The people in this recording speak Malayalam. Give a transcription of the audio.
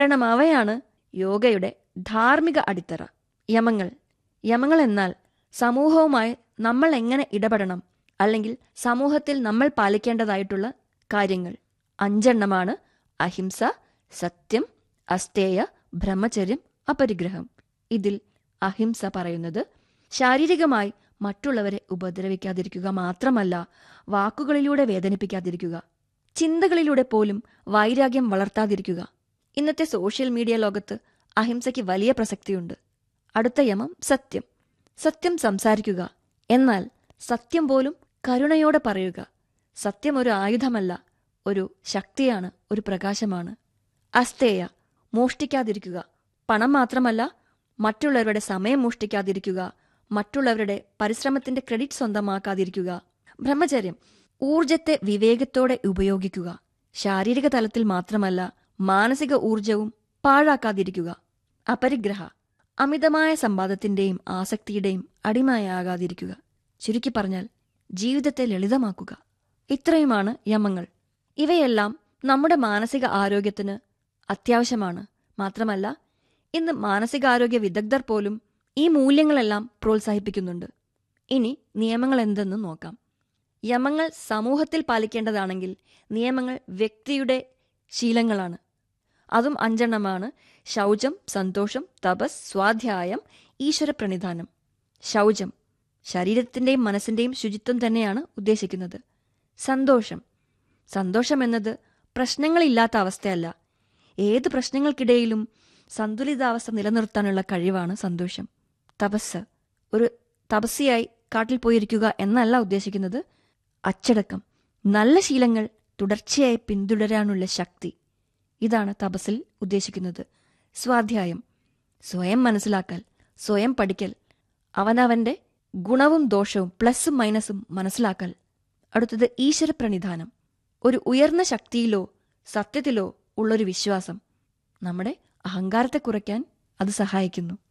കാരണം അവയാണ് യോഗയുടെ ധാർമ്മിക അടിത്തറ യമങ്ങൾ യമങ്ങൾ എന്നാൽ സമൂഹവുമായി നമ്മൾ എങ്ങനെ ഇടപെടണം അല്ലെങ്കിൽ സമൂഹത്തിൽ നമ്മൾ പാലിക്കേണ്ടതായിട്ടുള്ള കാര്യങ്ങൾ അഞ്ചെണ്ണമാണ് അഹിംസ സത്യം അസ്തേയ ബ്രഹ്മചര്യം അപരിഗ്രഹം ഇതിൽ അഹിംസ പറയുന്നത് ശാരീരികമായി മറ്റുള്ളവരെ ഉപദ്രവിക്കാതിരിക്കുക മാത്രമല്ല വാക്കുകളിലൂടെ വേദനിപ്പിക്കാതിരിക്കുക ചിന്തകളിലൂടെ പോലും വൈരാഗ്യം വളർത്താതിരിക്കുക ഇന്നത്തെ സോഷ്യൽ മീഡിയ ലോകത്ത് അഹിംസയ്ക്ക് വലിയ പ്രസക്തിയുണ്ട് അടുത്ത യമം സത്യം സത്യം സംസാരിക്കുക എന്നാൽ സത്യം പോലും കരുണയോടെ പറയുക സത്യം ഒരു ആയുധമല്ല ഒരു ശക്തിയാണ് ഒരു പ്രകാശമാണ് അസ്തേയ മോഷ്ടിക്കാതിരിക്കുക പണം മാത്രമല്ല മറ്റുള്ളവരുടെ സമയം മോഷ്ടിക്കാതിരിക്കുക മറ്റുള്ളവരുടെ പരിശ്രമത്തിന്റെ ക്രെഡിറ്റ് സ്വന്തമാക്കാതിരിക്കുക ബ്രഹ്മചര്യം ഊർജത്തെ വിവേകത്തോടെ ഉപയോഗിക്കുക ശാരീരിക തലത്തിൽ മാത്രമല്ല മാനസിക ഊർജവും പാഴാക്കാതിരിക്കുക അപരിഗ്രഹ അമിതമായ സമ്പാദത്തിന്റെയും ആസക്തിയുടെയും അടിമയാകാതിരിക്കുക ചുരുക്കി പറഞ്ഞാൽ ജീവിതത്തെ ലളിതമാക്കുക ഇത്രയുമാണ് യമങ്ങൾ ഇവയെല്ലാം നമ്മുടെ മാനസിക ആരോഗ്യത്തിന് അത്യാവശ്യമാണ് മാത്രമല്ല ഇന്ന് മാനസികാരോഗ്യ വിദഗ്ധർ പോലും ഈ മൂല്യങ്ങളെല്ലാം പ്രോത്സാഹിപ്പിക്കുന്നുണ്ട് ഇനി നിയമങ്ങൾ എന്തെന്ന് നോക്കാം യമങ്ങൾ സമൂഹത്തിൽ പാലിക്കേണ്ടതാണെങ്കിൽ നിയമങ്ങൾ വ്യക്തിയുടെ ശീലങ്ങളാണ് അതും അഞ്ചെണ്ണമാണ് ശൗചം സന്തോഷം തപസ് സ്വാധ്യായം ഈശ്വര പ്രണിധാനം ശൗചം ശരീരത്തിന്റെയും മനസ്സിന്റെയും ശുചിത്വം തന്നെയാണ് ഉദ്ദേശിക്കുന്നത് സന്തോഷം സന്തോഷം എന്നത് പ്രശ്നങ്ങളില്ലാത്ത അവസ്ഥയല്ല ഏത് പ്രശ്നങ്ങൾക്കിടയിലും സന്തുലിതാവസ്ഥ നിലനിർത്താനുള്ള കഴിവാണ് സന്തോഷം തപസ് ഒരു തപസ്യയായി കാട്ടിൽ പോയിരിക്കുക എന്നല്ല ഉദ്ദേശിക്കുന്നത് അച്ചടക്കം നല്ല ശീലങ്ങൾ തുടർച്ചയായി പിന്തുടരാനുള്ള ശക്തി ഇതാണ് തപസ്സിൽ ഉദ്ദേശിക്കുന്നത് സ്വാധ്യായം സ്വയം മനസ്സിലാക്കൽ സ്വയം പഠിക്കൽ അവനവന്റെ ഗുണവും ദോഷവും പ്ലസും മൈനസും മനസ്സിലാക്കൽ അടുത്തത് ഈശ്വര പ്രണിധാനം ഒരു ഉയർന്ന ശക്തിയിലോ സത്യത്തിലോ ഉള്ളൊരു വിശ്വാസം നമ്മുടെ അഹങ്കാരത്തെ കുറയ്ക്കാൻ അത് സഹായിക്കുന്നു